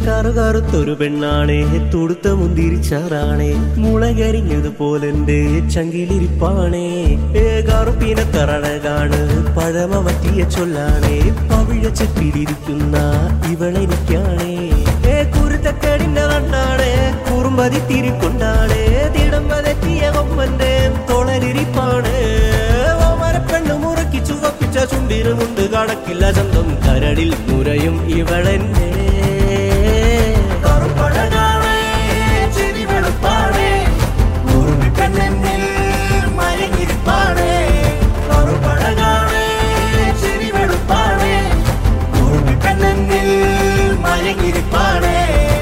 കറുകറുത്തൊരു പെണ്ണാണേ തുടുത്ത മുന്തിരിച്ചാറാണേ മുളകരിഞ്ഞതുപോലെ എന്റെ ചങ്കിലിരിപ്പാണേ ഏ കറുപ്പിനെ തറഴകാണ് പഴമ പറ്റിയ ചൊല്ലാണേ പവിഴ ചെപ്പിലിരിക്കുന്ന ഇവളെനിക്കാണേ ഏ കുരുത്തക്കേടിന്റെ കണ്ണാണേ കുറുമ്പതി തിരിക്കൊണ്ടാണേ തിടമ്പതെറ്റിയ കൊമ്പന്റെ തൊളരിപ്പാണ് ഓമരപ്പെണ്ണ് മുറുക്കി ചുവപ്പിച്ച ചുണ്ടിനുമുണ്ട് കടക്കില്ല ചന്തം കരടിൽ മുരയും ഇവളെന്നെ കറുപ്പഴകാണേ, ചിരി വെളുപ്പാണേ, ഉറുമിക്കണ്ണെന്നിൽ മയങ്ങിയിരിപ്പാണേ. കറുപ്പഴകാണേ, ചിരി വെളുപ്പാണേ, ഉറുമിക്കണ്ണെന്നിൽ മയങ്ങിയിരിപ്പാണേ.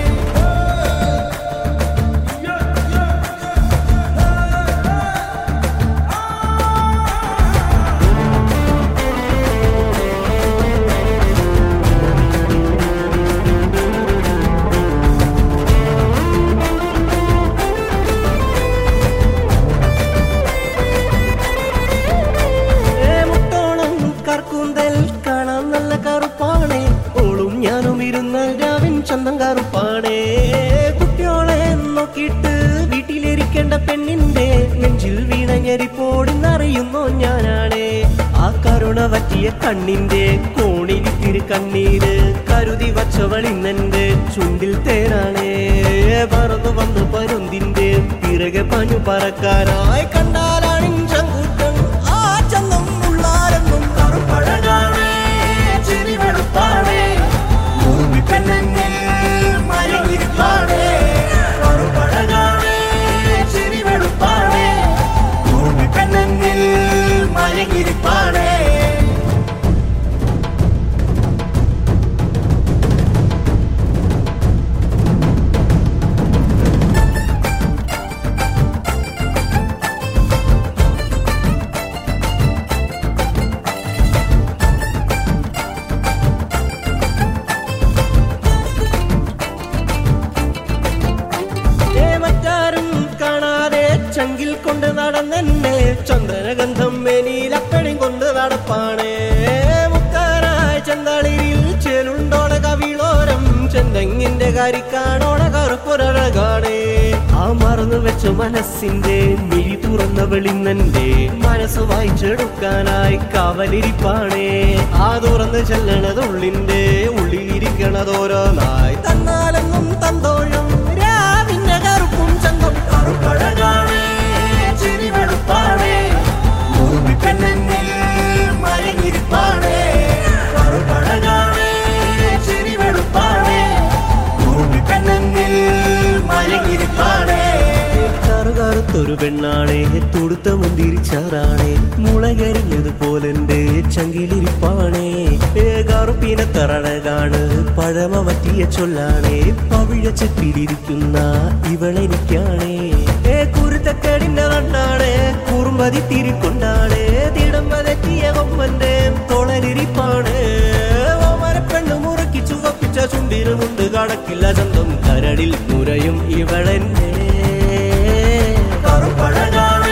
ഏ മുട്ടോളം കർക്കൂന്തൽ കാണാൻ നല്ല കറുപ്പാണേ ഓളും ഞാനും ഇരുന്ന രാവിൻ ചന്തം കറുപ്പാണേ കുട്ടിയോളെ നോക്കിയിട്ട് വീട്ടിലിരിക്കേണ്ട പെണ്ണിന്റെ നെഞ്ചിൽ വീണ ഞെരിപ്പോടിന്നറിയുന്നോ ഞാനാണേ ആ കരുണ പറ്റിയ കണ്ണിന്റെ കോണിലിത്തിരി കണ്ണീര് കരുതി വച്ചവളിന്നെന്റെ ചുണ്ടിൽ തേനാണേ പറന്നു വന്ന് പരുന്തിന്റെ പിറകെ പഞ്ഞു പറക്കാനായി കണ്ടാലാണിൻ ചങ്കൂറ്റം ആ ചന്തം ഉള്ളാരെന്നും കറുപ്പഴകാണേ, ചിരി വെളുപ്പാണേ, ഉറുമിക്കണ്ണെന്നിൽ മയങ്ങിയിരിപ്പാണേ. കറുപ്പഴകാണേ, ചിരി വെളുപ്പാണേ, ഉറുമിക്കണ്ണെന്നിൽ മയങ്ങിയിരിപ്പാണേ. ഏ മറ്റാരും കാണാതെ ചങ്കിൽ കൊണ്ട് നടന്നെന്നെ ചന്ദനഗന്ധം മേനിലപ്പഴം കൊണ്ട് നടപ്പാണേ മുക്കാരായ ചന്തളിരിൽ ചേലുണ്ടോള കവിളോരം ചെന്തെങ്ങിന്റെ കരിക്കാണോള കറുപ്പൊരഴകാണേ ആ മറന്നു വെച്ച മനസ്സിന്റെ മിഴി തുറന്ന വെളിന്നന്റെ മനസ്സ് വായിച്ചെടുക്കാനായി കാവലിരിപ്പാണേ ആ തുറന്ന് ചെല്ലണതുള്ളിന്റെ ഉള്ളിലിരിക്കണതോരോന്നായി തന്നാലെന്നും തന്തോഴും രാവിന്റെ കറുപ്പും ചന്തം കറുപ്പഴകാണേ, ചിരി വെളുപ്പാണേ, ഉറുമിക്കണ്ണെന്നിൽ മയങ്ങിയിരിപ്പാണേ. കറുപ്പഴകാണേ, ചിരി വെളുപ്പാണേ, ഉറുമിക്കണ്ണെന്നിൽ മയങ്ങിയിരിപ്പാണേ. കറുകറുത്തൊരു പെണ്ണാണേ തുടുത്ത മുന്തിരിച്ചാറാണേ മുളകരിഞ്ഞതുപോലെ എന്റെ ചങ്കിലിരിപ്പാണേ ഏ കറുപ്പിനെ തറഴകാണ് പഴമ പറ്റിയ ചൊല്ലാണേ പവിഴ ചെപ്പിലിരിക്കുന്ന ഇവളെനിക്കാണേ ഏ കുരുത്തക്കേടിന്റെ കണ്ണാണേ കുറുമ്പതി തിരിക്കൊണ്ടാണേ തിടമ്പതെറ്റിയ കൊമ്പന്റെ തൊളരിപ്പാണ് ഓമരപ്പെണ്ണ് മുറുക്കി ചുവപ്പിച്ച ചുണ്ടിനുമുണ്ട് കടക്കില്ല ചന്തം കരടിൽ മുരയും ഇവളെന്നെ കറുപ്പഴകാണേ,